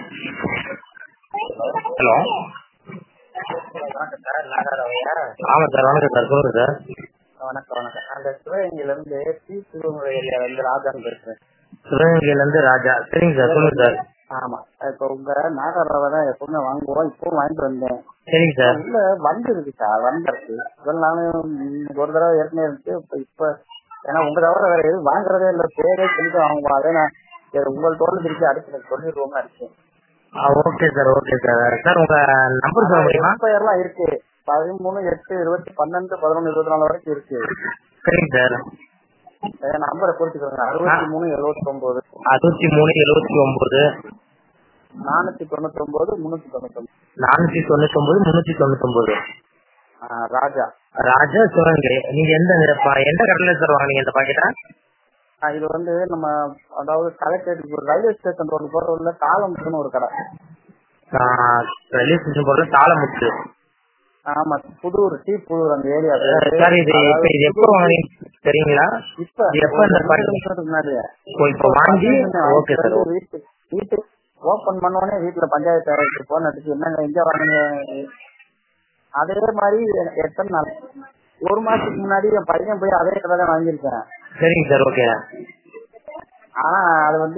Hello வணக்கம் sir நாகராவையா ஆமா sir வணக்கம் சார் சொல்லுங்க சார் வணக்கம் வணக்கம் அந்த சிவகங்கையில இருந்து டி சிவகங்கை ஏரியால இருந்து ராஜான்னு பேசுறேன் சிவகங்கையில இருந்து ராஜா சரிங்க சார் சொல்லுங்க சார் ஆமா இப்ப உங்க நாகராவை தான் எப்பவுமே வாங்குவோம் இப்பவும் வாங்கிட்டு வந்தேன் சரிங்க சார் உள்ள வண்டு இருக்கு சார் வண்டு இருக்கு இவ்வளவு நானும் ஒரு தடவை ஏற்கனவே இருக்கு இப்ப இப்ப ஏன்னா உங்க தவிர வேற எதுவும் வாங்குறதே இல்ல பேரே சொல்லிட்டு வாங்குவோம் அதே நான் சரி உங்கள்ட்ட திருப்பி அடிச்சு சொல்லிடுவோம்னு அடிச்சேன் okay sir okay sir sir உங்க நம்பர் சொல்ல முடியுமா எக்ஸ்பயர்லாம் இருக்கு பதிமூணு எட்டு இருபத்தி பன்னெண்டு பதினொன்று இருபத்தி நாலு வரைக்கும் இருக்கு சரிங்க சார் நம்பரை குறிச்சுக்கோங்க அறுபத்தி மூணு எழுபத்தி ஒன்பது அறுபத்தி மூணு எழுபத்தி ஒன்பது நானூத்தி தொண்ணூத்தி ஒன்பது முன்னூத்தி தொண்ணூத்தி ஒன்பது நானூத்தி தொண்ணூத்தி ஒன்பது முன்னூத்தி தொண்ணூத்தி ஒன்பது ராஜா ராஜா சிவகங்கை நீங்க எந்த ப- எந்த கடையில சார் வாங்குனீங்க இந்த பாக்கெட்டா ஆ, இது வந்து நம்ம அதாவது கலெக்டரேட் ரயில்வே ஸ்டேஷன் ரோடு போற உள்ள தாளமுத்துன்னு ஒரு கடை ரயில்வே ஸ்டேஷன் போல தாளமுத்து ஆமா புதூர் டி புதூர் அந்த ஏரியா சார் இது இப்ப இது எப்போ வாங்குனீங்க தெரியுங்களா இப்ப இது எப்ப இந்த ஒரு பாக்கெட் ரெண்டு நிமிஷத்துக்கு முன்னாடி ஓ, இப்ப வாங்கி ஓகே சார் வந்து வீட்டு வீட்டு ஓபன் பண்ண உடனே வீட்டுல பஞ்சாயத்து தலைவருக்கு போன் அடிச்சு என்னங்க எங்க வாங்குங்க அதே மாதிரி எத்தனை நாள் ஒரு மாசத்துக்கு முன்னாடி என் பையன் போய் அதே கடை தான் வாங்கியிருக்கேன் சரிங்க சார் ஓகே ஆனா அது வந்து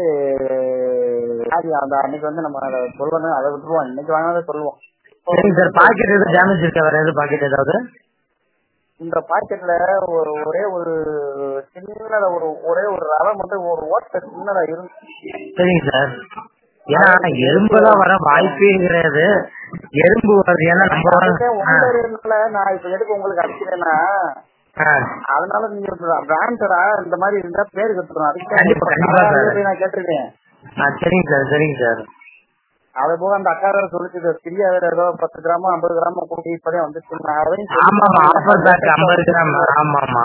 அது அந்த அன்னைக்கு வந்து நம்ம அதை சொல்லணும் அதை விட்டுருவோம் இன்னைக்கு வாங்கினதை சொல்லுவோம் சரிங்க சார் பாக்கெட் எதுவும் டேமேஜ் இருக்கா வேற எதுவும் பாக்கெட் ஏதாவது இந்த பாக்கெட்ல ஒரு ஒரே ஒரு சின்னதா ஒரு ஒரே ஒரு ரவை மட்டும் ஒரு ஓட்டை சின்னதா இருந்து சரிங்க சார் ஏன்னா எறும்பெல்லாம் வர வாய்ப்பே கிடையாது எறும்பு வருது ஏன்னா நம்ம அதுக்கே வர- உங்க இருந்தால நான் இப்ப எதுக்கு உங்களுக்கு அடிக்கிறேன்னா ஆ, அதனால நீங்க பிராண்டடா இந்த மாதிரி இருந்தா பேரு கட்டுறோம் அதுக்கு கண்டிப்பா, கண்டிப்பா sir. நான் கேட்டிருக்கேன் ஆ, சரிங்க சார் சரிங்க சார் அது போக அந்த அக்கா வேற சொல்லிச்சு பிரியா வேற ஏதோ பத்து கிராமம் ஐம்பது கிராமம் கூட்டி இப்பதான் வந்துச்சு நான் அதையும் சொல்லி- ஆமா ஆமா ஆஃபர் பேக் ஐம்பது கிராம் ஆமா ஆமா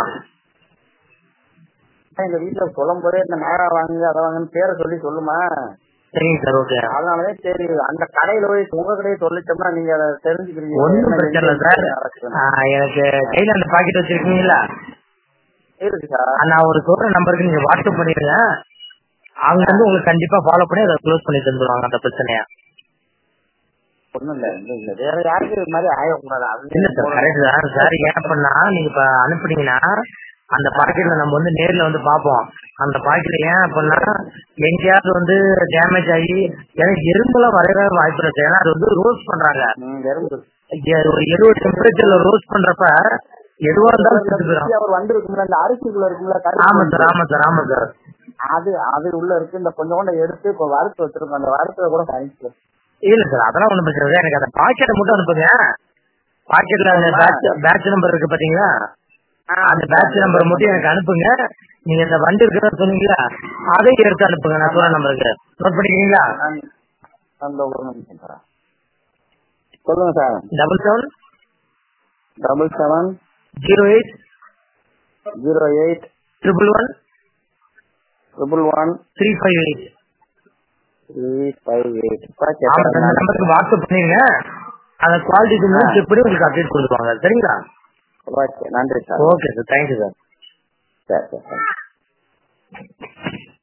எங்க வீட்டுல சொல்லும் போதே இந்த நேரா வாங்குங்க அதை வாங்குன்னு பேரை சொல்லி சொல்லுமா சரிங்க சார் ஓகே அதனாலதான் சரி அந்த கடையில போய் உங்க கடையை சொல்லிட்டோம்னா நீங்க அதை தெரிஞ்சுக்கிறீங்க ஒண்ணும் பிரச்சனை இல்ல சார் நடக்குதுன்னு. ஆ, எனக்கு கையில அந்த பாக்கெட் வச்சிருக்கீங்களா இருக்கு சார் ஆ, நான் ஒரு சொல்ற நம்பருக்கு நீங்க வாட்ஸ்அப் பண்ணிடுங்க அவங்க வந்து உங்களுக்கு கண்டிப்பா ஃபாலோ பண்ணி அதை க்ளோஸ் பண்ணி தந்துருவாங்க அந்த பிரச்சனைய ஒண்ணும் இல்ல இல்ல, இல்ல வேற யாருக்கு இது மாதிரி ஆயிடக்கூடாது அது இல்ல சார் கரெக்ட் தான் சார் ஏன் பண்ணா நீங்க இப்ப அனுப்புனீங்கன்னா அந்த பாக்கெட்ல நம்ம வந்து நேர்ல வந்து பாப்போம் அந்த பாக்கெட்ல ஏன் அப்படின்னா எங்கேயாவது வந்து டேமேஜ் ஆகி ஏன்னா எறும்பெல்லாம் வரவே வாய்ப்பு இருக்கு ஏன்னா அது வந்து ரோஸ்ட் பண்றாங்க ம், எறும்பு இங்க ஒரு எழுபது டெம்பரேச்சர்ல ரோஸ்ட் பண்றப்ப எதுவா இருந்தாலும் செத்து போயிடும் அவர் வந்து இருக்கும்ல இந்த அரிசிக்குள்ள இருக்கும்ல ஆமா கருப்பு சார் ஆமா சார் ஆமா சார் அது அது உள்ள இருக்கு இந்த கொஞ்சம் கூட எடுத்து இப்ப வறுத்து வச்சிருக்கோம் அந்த வறுத்தத கூட கழிச்சு இல்ல சார் அதெல்லாம் ஒண்ணும் பிரச்சனை இல்லை எனக்கு அந்த பாக்கெட்டை மட்டும் அனுப்புங்க பாக்கெட்ல அந்த பேட்ச் பேட்ச் நம்பர் இருக்கு பாத்தீங்களா அந்த பேட்ச் நம்பர் மட்டும் எனக்கு அனுப்புங்க நீங்க இந்த வண்டி இருக்கிறத சொன்னீங்களா அதையும் எடுத்து அனுப்புங்க நான் சொல்ற நம்பருக்கு நோட் பண்ணிக்கிறீங்களா அந்த ஒரு நிமிஷம் சார் சொல்லுங்க sir double seven double seven zero eight zero eight triple one triple one three five eight three five eight ஆமா சார் இந்த நம்பருக்கு வாட்ஸ்அப் பண்ணிருங்க அந்த குவாலிட்டி செக் பண்ணி உங்களுக்கு அப்டேட் கொடுத்துருவாங்க சரிங்களா ஓகே நன்றி sir okay sir thank you sir சரி சரி